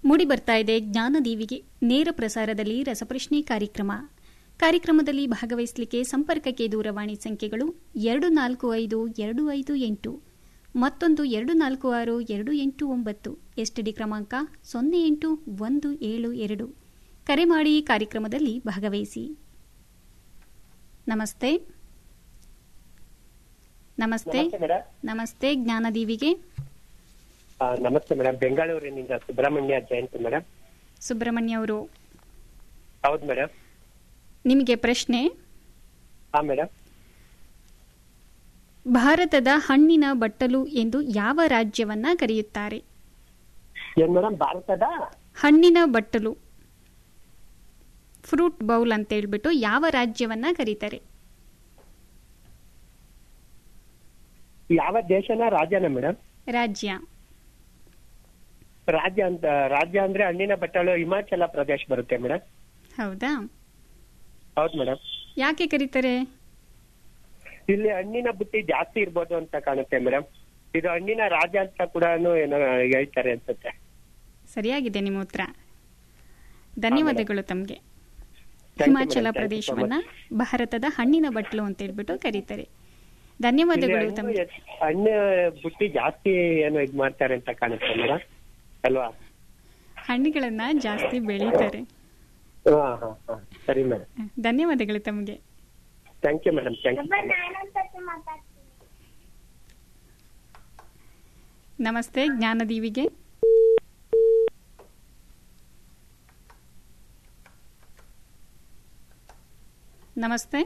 ಮೂಡಿ ಬರ್ತಾ ಇದೆ ಜ್ಞಾನದೀವಿಗೆ ನೇರ ಪ್ರಸಾರದಲ್ಲಿ ರಸಪ್ರಶ್ನೆ ಕಾರ್ಯಕ್ರಮ ಕಾರ್ಯಕ್ರಮದಲ್ಲಿ ಭಾಗವಹಿಸಲಿಕ್ಕೆ ಸಂಪರ್ಕಕ್ಕೆ ದೂರವಾಣಿ ಸಂಖ್ಯೆಗಳು ಎರಡು ನಾಲ್ಕು ಐದು ಎರಡು ಐದು ಎಂಟು ಮತ್ತೊಂದು ಎರಡು ನಾಲ್ಕು ಆರು ಎರಡು ಎಂಟು ಒಂಬತ್ತು ಎಸ್ಟಿಡಿ ಕ್ರಮಾಂಕ ಸೊನ್ನೆ ಎಂಟು ಒಂದು ಏಳು ಎರಡು ಕರೆ ಮಾಡಿ ಕಾರ್ಯಕ್ರಮದಲ್ಲಿ ಭಾಗವಹಿಸಿ ನಮಸ್ತೆ ನಮಸ್ತೆ ನಮಸ್ತೆ ಮೇಡಮ್ ನಮಸ್ತೆ ಜ್ಞಾನದೀವಿಗೆ ಆ, ನಮಸ್ತೆ ಮೇಡಮ್ ಬೆಂಗಳೂರಿನಿಂದ ಸುಬ್ರಹ್ಮಣ್ಯ ಜಯಂತ್ ಮೇಡಮ್ ಸುಬ್ರಹ್ಮಣ್ಯ ಅವರು ಹೌದು ಮೇಡಮ್ ನಿಮಗೆ ಪ್ರಶ್ನೆ ಹಾ ಮೇಡಮ್ ಭಾರತದ ಹಣ್ಣಿನ ಬಟ್ಟಲು ಎಂದು ಯಾವ ರಾಜ್ಯವನ್ನ ಕರೆಯುತ್ತಾರೆ ಏನ್ ಮೇಡಮ್ ಭಾರತದ ಹಣ್ಣಿನ ಬಟ್ಟಲು ಫ್ರೂಟ್ ಬೌಲ್ ಅಂತ ಹೇಳ್ಬಿಟ್ಟು ಯಾವ ರಾಜ್ಯವನ್ನ ಕರೀತಾರೆ ಯಾವ ದೇಶನ ರಾಜ್ಯನ ಮೇಡಮ್ ರಾಜ್ಯ ರಾಜ್ಯ ಅಂತ ರಾಜ್ಯ ಅಂದ್ರೆ ಹಣ್ಣಿನ ಬಟ್ಟಲು ಹಿಮಾಚಲ ಪ್ರದೇಶ ಬರುತ್ತೆ ಮೇಡಮ್ ಹೌದಾ ಹೌದು ಮೇಡಮ್ ಯಾಕೆ ಕರೀತಾರೆ ಇಲ್ಲಿ ಹಣ್ಣಿನ ಬುಟ್ಟಿ ಜಾಸ್ತಿ ಇರ್ಬೋದು ಅಂತ ಕಾಣುತ್ತೆ ಮೇಡಮ್ ಇದು ಹಣ್ಣಿನ ರಾಜ್ಯ ಅಂತ ಕೂಡ ಏನೋ ಹೇಳ್ತಾರೆ ಅನ್ಸುತ್ತೆ ಸರಿಯಾಗಿದೆ ನಿಮ್ಮ ಉತ್ತರ ಧನ್ಯವಾದಗಳು ತಮಗೆ you, Himachal madam. Thank you so ಪ್ರದೇಶವನ್ನ ಭಾರತದ ಹಣ್ಣಿನ ಬಟ್ಟಲು ಅಂತ ಹೇಳ್ಬಿಟ್ಟು ಕರೀತಾರೆ ಧನ್ಯವಾದಗಳು ಇಲ್ಲಿ ತಮಗೆ ಹಣ್ಣು- ಹಣ್ಣು ಬುಟ್ಟಿ ಜಾಸ್ತಿ ಏನೋ ಇದ್ ಮಾಡ್ತಾರೆ ಅಂತ ಕಾಣುತ್ತೆ ಮೇಡಮ್ ಅಲ್ವಾ ಹಣ್ಣುಗಳನ್ನ ಜಾಸ್ತಿ ಬೆಳೀತಾರೆ ಹಾ ಹಾ ಹಾ ಸರಿ ಮೇಡಮ್ ಧನ್ಯವಾದಗಳು ತಮಗೆ thank you madam thank you ನಮಸ್ತೆ ಜ್ಞಾನದೀವಿಗೆ ನಮಸ್ತೆ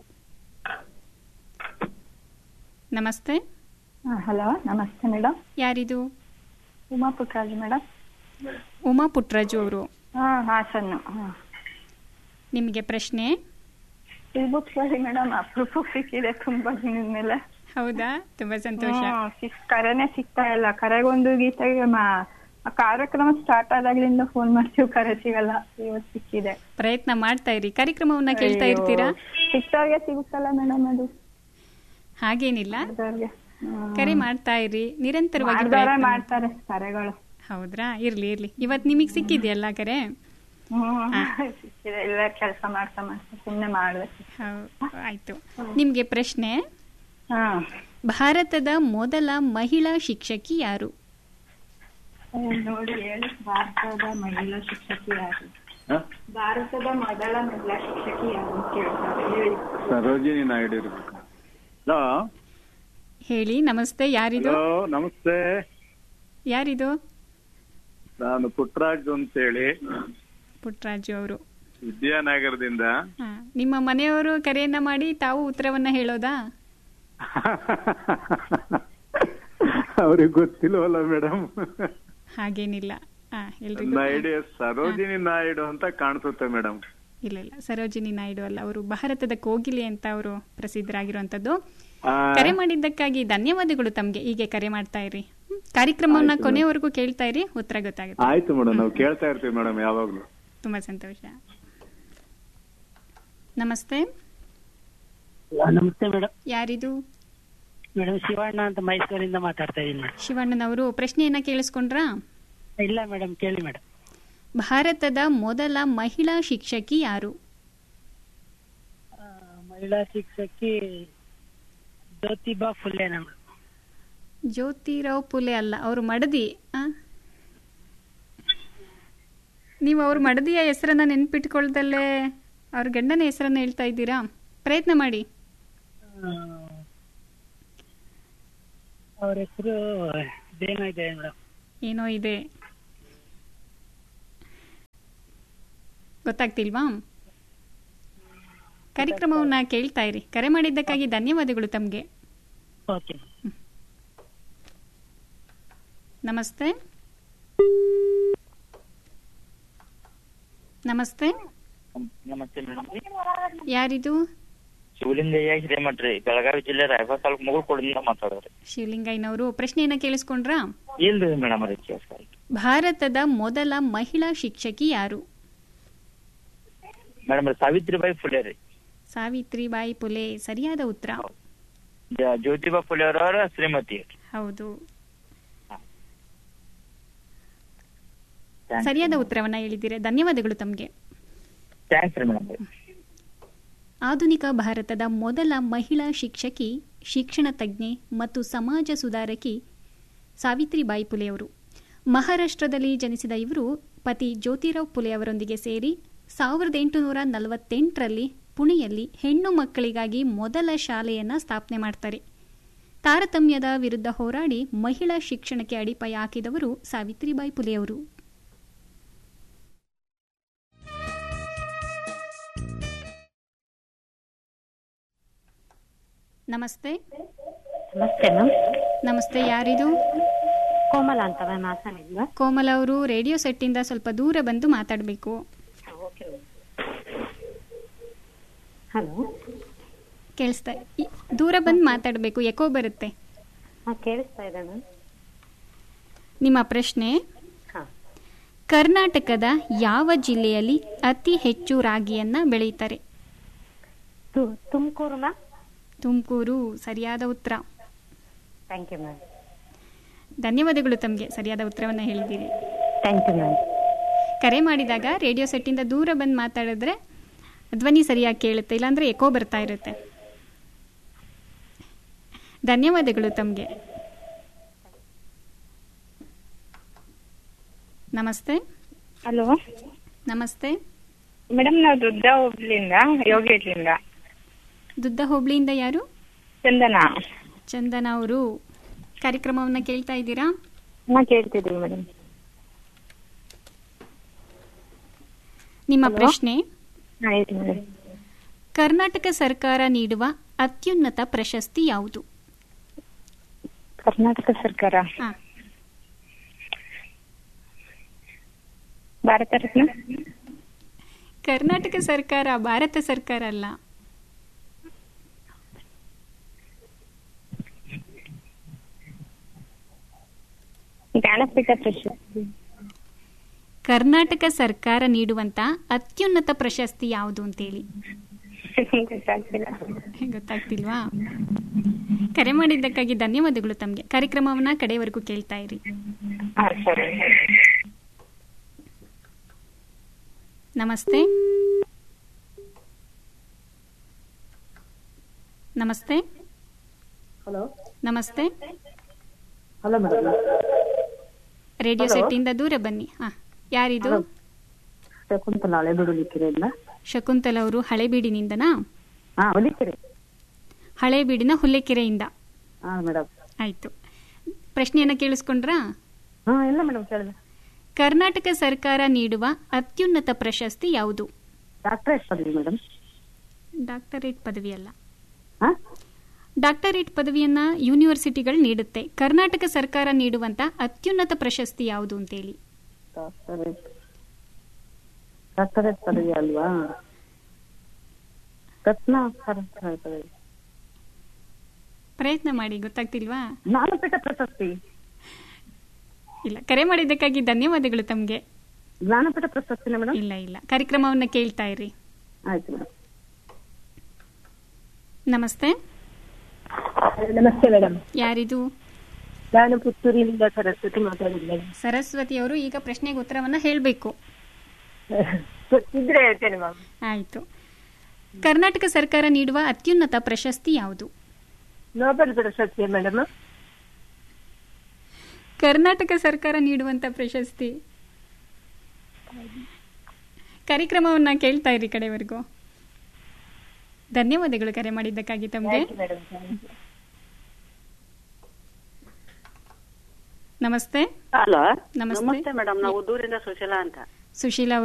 ನಮಸ್ತೆ ಹಲೋ ನಮಸ್ತೆ ಮೇಡಮ್ ಯಾರಿದು ಉಮಾ ಪುಟ್ಟರಾಜು ಮೇಡಮ್ ಉಮಾ ಪುಟ್ರಾಜು ಅವರು ಹಾ ಹಾಸನ್ನು ಹಾಂ ನಿಮಗೆ ಪ್ರಶ್ನೆ ಇರ್ಬೋದು ಸರಿ ಮೇಡಮ್ ಅಪರೂಪ ಸಿಕ್ಕಿದೆ ತುಂಬಾ ದಿನದ ಮೇಲೆ ಹೌದಾ ತುಂಬಾ ಸಂತೋಷ ಹ್ಮ್, ಸಿಕ್ ಕರೆನೇ ಸಿಗ್ತಾ ಇಲ್ಲ ಕರೆಗೊಂದು ಗೀತೆಗೆ ಮಾ- ಆ ಕಾರ್ಯಕ್ರಮ ಸ್ಟಾರ್ಟ್ ಆದಾಗ್ಲಿಂದ ಫೋನ್ ಮಾಡ್ತೀವಿ ಕರೆ ಸಿಗಲ್ಲ ಇವತ್ತು ಸಿಕ್ಕಿದೆ ಪ್ರಯತ್ನ ಮಾಡ್ತಾ ಇರಿ ಕಾರ್ಯಕ್ರಮವನ್ನ ಕೇಳ್ತಾ ಅಯ್ಯೋ, ಇರ್ತೀರಾ ಸಿಕ್ತವ್ರಿಗೆ ಸಿಗುತ್ತಲ್ಲ ಮೇಡಮ್ ಅದು ಹಾಗೇನಿಲ್ಲ ಮಾಡ್ದವ್ರಿಗೆ. ಹ್ಮ್. ಕರೆ ಮಾಡ್ತಾ ಇರಿ ನಿರಂತರವಾಗಿ ಮಾಡ್ದವ್ರೇ ಪ್ರಯತ್ನ ಮಾಡಿ. ಮಾಡ್ತಾರೆ ಕರೆಗಳು ಹೌದ್ರಾ ಇರ್ಲಿ ಇರ್ಲಿ ಇವತ್ ನಿಮಗ್ ಸಿಕ್ಕಿದೆಯಲ್ಲ ಕರೆ ಹ್ಮ್ ಸಿಕ್ಕಿದೆ ಇಲ್ಲ ಕೆಲಸ ಮಾಡ್ತಾ ಮಾಡ್ತಾ ಸುಮ್ನೆ ಮಾಡ್ಬೇಕು ಹೌ- ಆಯ್ತು ನಿಮ್ಗೆ ಪ್ರಶ್ನೆ ಹಾ ಭಾರತದ ಮೊದಲ ಮಹಿಳಾ ಶಿಕ್ಷಕಿ ಯಾರು ನೋಡಿ ಹೇಳಿ ಭಾರತದ ಮಹಿಳಾ ಶಿಕ್ಷಕಿ ಯಾರು ಭಾರತದ ಮೊದಲ ಮಹಿಳಾ ಶಿಕ್ಷಕಿ ಯಾರು ಅಂತ ಕೇಳ್ತಾರೆ ಹೇಳಿ ಸರೋಜಿನಿ ನಾಯ್ಡು ಇರ್ಬೇಕು ಹಲೋ ಹೇಳಿ ನಮಸ್ತೆ ಯಾರಿದು ಹಲೋ ನಮಸ್ತೆ ಯಾರಿದು ನಾನು ಪುಟ್ಟರಾಜು ಅಂತೇಳಿ ಪುಟ್ರಾಜು ಅವರು ವಿದ್ಯಾನಗರದಿಂದ ಹಾ ನಿಮ್ಮ ಮನೆಯವರು ಕರೆಯನ್ನ ಮಾಡಿ ತಾವು ಉತ್ತರವನ್ನ ಹೇಳೋದಾ ಅವ್ರಿಗೆ ಗೊತ್ತಿಲ್ವಲ್ಲ ಮೇಡಮ್ ಹಾಗೇನಿಲ್ಲ ಹಾ ಎಲ್ರಿಗೂ ನಾಯ್ಡು ಸರೋಜಿನಿ ನಾಯ್ಡು ಅಂತ ಕಾಣಿಸುತ್ತೆ ಮೇಡಮ್ ಇಲ್ಲ ಇಲ್ಲ ಸರೋಜಿನಿ ನಾಯ್ಡು ಅಲ್ಲ ಅವರು ಭಾರತದ ಕೋಗಿಲೆ ಅಂತ ಅವರು ಪ್ರಸಿದ್ಧರಾಗಿರುವಂತದ್ದು ಕರೆ ಮಾಡಿದ್ದಕ್ಕಾಗಿ ಧನ್ಯವಾದಗಳು ತಮ್ಗೆ ಹೀಗೆ ಕರೆ ಮಾಡ್ತಾ ಇರಿ ಹ್ಮ್. ಕಾರ್ಯಕ್ರಮವನ್ನ ಕೊನೆಯವರೆಗೂ ಕೇಳ್ತಾ ಇರಿ ಉತ್ತರ ಗೊತ್ತಾಗುತ್ತೆ ಆಯ್ತು ಮೇಡಮ್ ನಾವು ಕೇಳ್ತಾ ಇರ್ತೀವಿ ಮೇಡಮ್ ಯಾವಾಗ್ಲೂ ತುಂಬಾ ಸಂತೋಷ ನಮಸ್ತೆ ನಮಸ್ತೆ ಮೇಡಮ್ ಯಾರಿದು ಮೇಡಮ್ ಶಿವಣ್ಣ ಅಂತ ಮೈಸೂರಿಂದ ಮಾತಾಡ್ತಾ ಇದ್ದೀನಿ ಮೇಡಮ್ ಶಿವಣ್ಣನವರು ಪ್ರಶ್ನೆಯನ್ನ ಕೇಳಿಸ್ಕೊಂಡ್ರಾ ಇಲ್ಲ ಮೇಡಮ್ ಕೇಳಿ ಮೇಡಮ್ ಭಾರತದ ಮೊದಲ ಮಹಿಳಾ ಶಿಕ್ಷಕಿ ಯಾರು ಮಹಿಳಾ ಶಿಕ್ಷಕಿ ಜ್ಯೋತಿಬಾ ಫುಲ್ಲೇನ ಮೇಡಮ್ ಜ್ಯೋತಿರಾವ್ ಪುಲೆ ಅಲ್ಲ ಅವರು ಮಡದಿ ಆ? ನೀವು ಅವ್ರ ಮಡದಿಯ ಹೆಸರನ್ನ ನೆನ್ಪಿಟ್ಕೊಳ್ದಲ್ಲೇ ಅವ್ರ ಗಂಡನ ಹೆಸರನ್ನ ಹೇಳ್ತಾ ಇದ್ದೀರಾ ಪ್ರಯತ್ನ ಮಾಡಿ ಅವ್ರ ಹೆಸರು ಇದೇನೋ ಇದೆ ಮೇಡಮ್ ಏನೋ ಇದೆ ಗೊತ್ತಾಗ್ತಿಲ್ವಾ ಕಾರ್ಯಕ್ರಮವನ್ನ ಕೇಳ್ತಾ ಇರಿ ಕರೆ ಮಾಡಿದ್ದಕ್ಕಾಗಿ ಧನ್ಯವಾದಗಳು ತಮಗೆ ಓಕೆ ನಮಸ್ತೆ ನಮಸ್ತೆ ನಮಸ್ತೆ ಮೇಡಮ್ ಯಾರಿದು ಶಿವಲಿಂಗಯ್ಯ ಹಿರೇಮಠ್ರಿ ಬೆಳಗಾವಿ ಜಿಲ್ಲೆ ರಾಯಬಾಗ ತಾಲೂಕು ಮುಗುಳ್ಕೋಡಿಂದ ಮಾತಾಡೋರಿ ಶಿವಲಿಂಗಯ್ಯನವರು ಪ್ರಶ್ನೆಯನ್ನ ಕೇಳಿಸ್ಕೊಂಡ್ರಾ ಇಲ್ರಿ ಮೇಡಮ್ ರೀ ಭಾರತದ ಮೊದಲ ಮಹಿಳಾ ಶಿಕ್ಷಕಿ ಯಾರು ಮೇಡಮ್ ಸಾವಿತ್ರಿಬಾಯಿ ಫುಲೆ ರೀ ಸಾವಿತ್ರಿಬಾಯಿ ಪುಲೆ ಸರಿಯಾದ ಉತ್ತರ ಜ- ಜ್ಯೋತಿಬಾ ಫುಲೆ ಅವರವರ ಶ್ರೀಮತಿ ಹೌದು ಸರಿಯಾದ ಉತ್ತರವನ್ನ ಹೇಳಿದ್ದೀರಾ ಧನ್ಯವಾದಗಳು ತಮಗೆ ಥ್ಯಾಂಕ್ಸ್ ರೀ ಮೇಡಮ್ ಆಧುನಿಕ ಭಾರತದ ಮೊದಲ ಮಹಿಳಾ ಶಿಕ್ಷಕಿ ಶಿಕ್ಷಣ ತಜ್ಞೆ ಮತ್ತು ಸಮಾಜ ಸುಧಾರಕಿ ಸಾವಿತ್ರಿಬಾಯಿ ಪುಲೆಯವರು ಮಹಾರಾಷ್ಟ್ರದಲ್ಲಿ ಜನಿಸಿದ ಇವರು ಪತಿ ಜ್ಯೋತಿರಾವ್ ಪುಲೆ ಅವರೊಂದಿಗೆ ಸೇರಿ ಸಾವಿರದ ಎಂಟುನೂರ ನಲವತ್ತೆಂಟರಲ್ಲಿ ಪುಣೆಯಲ್ಲಿ ಹೆಣ್ಣು ಮಕ್ಕಳಿಗಾಗಿ ಮೊದಲ ಶಾಲೆಯನ್ನ ಸ್ಥಾಪನೆ ಮಾಡ್ತಾರೆ ತಾರತಮ್ಯದ ವಿರುದ್ಧ ಹೋರಾಡಿ ಮಹಿಳಾ ಶಿಕ್ಷಣಕ್ಕೆ ಅಡಿಪಾಯ ಹಾಕಿದವರು ಸಾವಿತ್ರಿಬಾಯಿ ಪುಲೆಯವರು ನಮಸ್ತೆ ನಮಸ್ತೆ ಮ್ಯಾಮ್ ನಮಸ್ತೆ ಯಾರಿದು ಕೋಮಲ ಅಂತ ಮ್ಯಾಮ್ ಹಾಸನಿಂದ ಕೋಮಲ ಅವರು ರೇಡಿಯೋ ಸೆಟ್ಟಿಂದ ಸ್ವಲ್ಪ ದೂರ ಬಂದು ಮಾತಾಡಬೇಕು ಹಲೋ ಕೇಳಿಸ್ತಾ ಇ- ದೂರ ಬಂದು ಮಾತಾಡಬೇಕು ಎಕೋ ಬರುತ್ತೆ ಹಾಂ ಕೇಳಿಸ್ತಾ ಇದೆ ಮ್ಯಾಮ್ ನಿಮ್ಮ ಪ್ರಶ್ನೆ ಹಾಂ ಕರ್ನಾಟಕದ ಯಾವ ಜಿಲ್ಲೆಯಲ್ಲಿ ಅತಿ ಹೆಚ್ಚು ರಾಗಿಯನ್ನ ಬೆಳೆಯುತ್ತಾರೆ ತುಮಕೂರು ಮ್ಯಾಮ್ ತುಮಕೂರು ಸರಿಯಾದ ಉತ್ತರ ಥ್ಯಾಂಕ್ ಯು ಮ್ಯಾಮ್ ಧನ್ಯವಾದಗಳು ತಮಗೆ ಸರಿಯಾದ ಉತ್ತರವನ್ನು ಹೇಳಿದ್ದೀರಿ ಥ್ಯಾಂಕ್ ಯು ಮ್ಯಾಮ್ ಕರೆ ಮಾಡಿದಾಗ ರೇಡಿಯೋ ಸೆಟ್ಟಿಂದ ದೂರ ಬಂದು ಮಾತಾಡಿದ್ರೆ ಧ್ವನಿ ಸರಿಯಾಗಿ ಕೇಳುತ್ತೆ ಇಲ್ಲಾಂದ್ರೆ ಎಕೋ ಬರ್ತಾ ಇರುತ್ತೆ ಧನ್ಯವಾದಗಳು ತಮಗೆ ನಮಸ್ತೆ ಹಲೋ ನಮಸ್ತೆ ಮೇಡಮ್ ನಾವು ದುಡ್ಡ ಹೋಬ್ಳಿಂದ ಯೋಗೇಟ್ಲಿಂದ ದುದ್ದ ಹೋಬಳಿಯಿಂದ ಯಾರು ಚಂದನ ಚಂದನ ಅವರು ಕಾರ್ಯಕ್ರಮವನ್ನ ಕೇಳ್ತಾ ಇದ್ದೀರಾ ನಾ ಕೇಳ್ತಿದ್ದೀವಿ ಮೇಡಮ್ ನಿಮ್ಮ ಪ್ರಶ್ನೆ ಆಯ್ತು ಮೇಡಮ್ ಕರ್ನಾಟಕ ಸರ್ಕಾರ ನೀಡುವ ಅತ್ಯುನ್ನತ ಪ್ರಶಸ್ತಿ ಯಾವುದು ಕರ್ನಾಟಕ ಸರ್ಕಾರ ಹಾ ಭಾರತ ರತ್ನ ಕರ್ನಾಟಕ ಸರ್ಕಾರ ಭಾರತ ಸರ್ಕಾರ ಅಲ್ಲ ಜ್ಞಾನಪೀಠ ಪ್ರಶಸ್ತಿ ಕರ್ನಾಟಕ ಸರ್ಕಾರ ನೀಡುವಂತ ಅತ್ಯುನ್ನತ ಪ್ರಶಸ್ತಿ ಯಾವುದು ಅಂತೇಳಿ ಗೊತ್ತಾಗ್ತಿಲ್ಲ ಗೊತ್ತಾಗ್ತಿಲ್ವಾ ಕರೆ ಮಾಡಿದ್ದಕ್ಕಾಗಿ ಧನ್ಯವಾದಗಳು ತಮಗೆ ಕಾರ್ಯಕ್ರಮವನ್ನ ಕಡೆಯವರೆಗೂ ಕೇಳ್ತಾ ಇರಿ ಹಾ ಸರಿ ನಮಸ್ತೆ ನಮಸ್ತೆ ಹಲೋ ನಮಸ್ತೆ hello madam radio Hello. Set ಇಂದ ದೂರ ಬನ್ನಿ ಹಾ ಯಾರಿದು Hello. ಶಕುಂತಲ ಹಳೆಬೀಡು ಲಿಕ್ಕಿರೆಯಿಂದ ಶಕುಂತಲ ಅವರು ಹಳೆಬೀಡಿನಿಂದನಾ ಹಾ ಹೊಲಿಕೆರೆ ಹಳೆಬೀಡಿನ ಹುಲ್ಲೆಕೆರೆಯಿಂದ ಹಾ ಮೇಡಮ್ ಆಯ್ತು ಪ್ರಶ್ನೆಯನ್ನ ಕೇಳಿಸ್ಕೊಂಡ್ರಾ ಹಾ ಇಲ್ಲ ಮೇಡಮ್ ಕೇಳಿದೆ ಕರ್ನಾಟಕ ಸರ್ಕಾರ ನೀಡುವ ಅತ್ಯುನ್ನತ ಪ್ರಶಸ್ತಿ ಯಾವುದು ಡಾಕ್ಟರೇಟ್ ಪದವಿ ಮೇಡಮ್ ಡಾಕ್ಟರೇಟ್ ಪದವಿ ಅಲ್ಲ ಹಾ ಡಾಕ್ಟರೇಟ್ ಪದವಿಯನ್ನ ಯೂನಿವರ್ಸಿಟಿಗಳು ನೀಡುತ್ತೆ ಕರ್ನಾಟಕ ಸರ್ಕಾರ ನೀಡುವಂತ ಅತ್ಯುನ್ನತ ಪ್ರಶಸ್ತಿ ಯಾವುದು ಅಂತೇಳಿ ಡಾಕ್ಟರೇಟ್ ಡಾಕ್ಟರೇಟ್ ಪದವಿ ಅಲ್ವಾ ರತ್ನ ಸರಸ್ವತಿ ಪದವಿ ಪ್ರಯತ್ನ ಮಾಡಿ ಗೊತ್ತಾಗ್ತಿಲ್ವಾ ಜ್ಞಾನಪೀಠ ಪ್ರಶಸ್ತಿ ಇಲ್ಲ ಕರೆ ಮಾಡಿದ್ದಕ್ಕಾಗಿ ಧನ್ಯವಾದಗಳು ತಮಗೆ ಜ್ಞಾನಪೀಠ ಪ್ರಶಸ್ತಿನ ಮೇಡಮ್ ಇಲ್ಲ ಇಲ್ಲ ಕಾರ್ಯಕ್ರಮವನ್ನ ಕೇಳ್ತಾ ಇರಿ ಆಯ್ತು ಮೇಡಮ್ ನಮಸ್ತೆ ನಮಸ್ತೆ ಮೇಡಮ್ ಯಾರಿದು ನಾನು ಪುತ್ತೂರಿನಿಂದ ಸರಸ್ವತಿ ಮಾತಾಡಿದ್ದೇನೆ ಸರಸ್ವತಿ ಅವರು ಈಗ ಪ್ರಶ್ನೆಗೆ ಉತ್ತರವನ್ನ ಹೇಳಬೇಕು ಗೊತ್ತಿದ್ರೆ ಹೇಳ್ತೇನೆ ಮ್ಯಾಮ್ ಆಯ್ತು ಕರ್ನಾಟಕ ಸರ್ಕಾರ ನೀಡುವ ಅತ್ಯುನ್ನತ ಪ್ರಶಸ್ತಿ ಯಾವುದು ನೋಬೆಲ್ ಪ್ರಶಸ್ತಿ ಮೇಡಮ್ ಕರ್ನಾಟಕ ಸರ್ಕಾರ ನೀಡುವಂತ ಪ್ರಶಸ್ತಿ ಕಾರ್ಯಕ್ರಮವನ್ನ ಕೇಳ್ತಾ ಇರಿ ಕಡೆವರೆಗೂ ಧನ್ಯವಾದಗಳು ಕರೆ ಮಾಡಿದ್ದಕ್ಕಾಗಿ ತಮಗೆ ಮೇಡಮ್ ನಮಸ್ತೆ ಹಲೋ ನಮಸ್ತೆ ನಮಸ್ತೆ ಮೇಡಮ್ ನಾವು ದೂರಿಂದ ಸುಶೀಲಾ ಅಂತ ಸುಶೀಲಾ